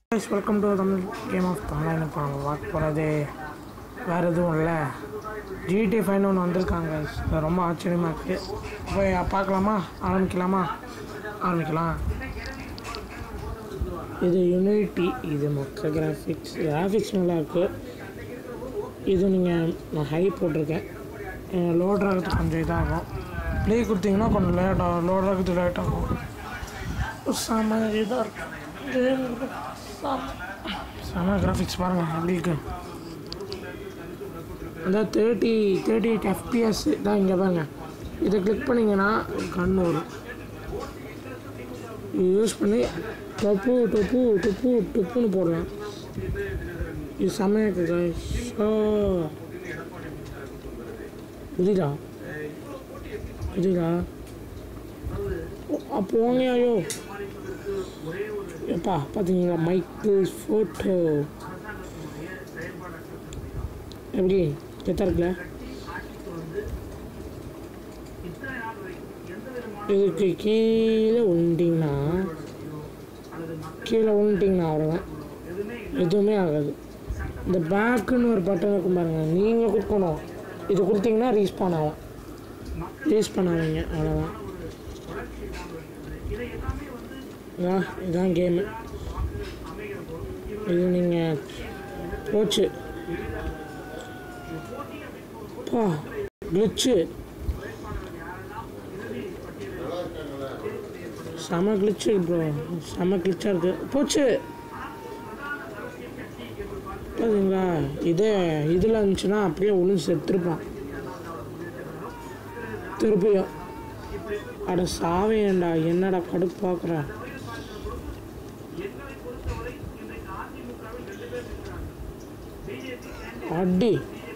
Guys welcome to Tamil game of Tamil இப்போ நம்ம பார்க்க போகிறது வேறு எதுவும் இல்லை ஜிடி ஃபைன் ஒன்று வந்திருக்காங்க guys. இது ரொம்ப ஆச்சரியமாக இருக்குது போய் பார்க்கலாமா ஆரம்பிக்கலாமா ஆரம்பிக்கலாம் இது யூனிட்டி இது மொக்க கிராஃபிக்ஸ் கிராஃபிக்ஸ் நல்லா இருக்கு இது நீங்கள் நான் ஹை போட்டிருக்கேன் லோட் ஆகிறதுக்கு கொஞ்சம் இதாகும் ப்ளே கொடுத்தீங்கன்னா கொஞ்சம் லேட் ஆகும் லோட் ஆகிறதுக்கு லேட் ஆகும் செம இதாக இருக்கு செம கிராஃபிக்ஸ் பாருங்கள் எப்படி இருக்கு அதான் தேர்ட்டி தேர்ட்டி எயிட் எஃபிஎஸ் தான் இங்கே பாருங்க இதை கிளிக் பண்ணிங்கன்னா கண் வரும் இது யூஸ் பண்ணி டொப்பு டொப்பு டொப்பு டொப்புன்னு போடலாம் இது செம்மையாக இருக்கு guys. ஷோ புரியுதா புரியுதா அப்போ வாங்க ஐயோ எப்பா பார்த்தீங்களா மைக்கிள் ஃபோட்டோ எப்படி கெத்தா இருக்குல்ல இதுக்கு கீழே விழுந்தீங்கன்னா கீழே விழுந்துட்டிங்கன்னா அவ்வளோதான் எதுவுமே ஆகாது இந்த பேக்குன்னு ஒரு பட்டன் இருக்கும் பாருங்க நீங்கள் கொடுக்கணும் இது கொடுத்தீங்கன்னா ரீஸ்பான் ஆகும் ரீஸ்பான் ஆவீங்க அவ்வளோதான் இதான் இதான் கேமு இது நீங்கள் போச்சு பா கிளிச்சு செம கிளிச்சு ப்ரோ செம கிளிச்சாக இருக்கு போச்சு பார்த்தீங்களா இதே இதில் இருந்துச்சுன்னா அப்படியே ஒழுங்கு செத்துருப்பான் திருப்பியும் அட சாவேன்டா என்னடா கடுப்பாக்குற அடி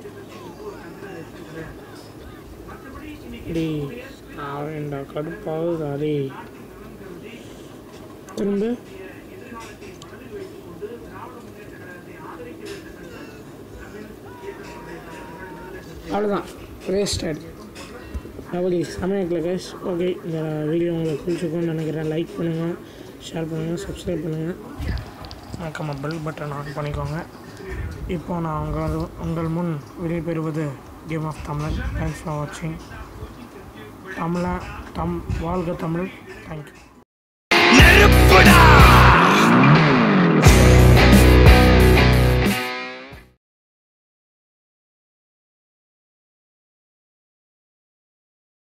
டி சாவேன்டா கடுப்பாகுது அடே திரும்ப அவ்வளோதான் வேஸ்டட் அப்படி சமயத்தில் கேஸ் ஓகே இந்த வீடியோ உங்களுக்கு பிடிச்சிருக்கும்னு நினைக்கிறேன் லைக் பண்ணுங்கள் ஷேர் பண்ணுங்கள் சப்ஸ்கிரைப் பண்ணுங்கள் மறக்காம பெல் பட்டன் ஆன் பண்ணிக்கோங்க இப்போ நான் உங்கள் உங்கள் முன் விடைபெறுவது game of Tamil thanks for வாட்சிங் தமிழா தம் வாழ்க தமிழ் தேங்க்யூ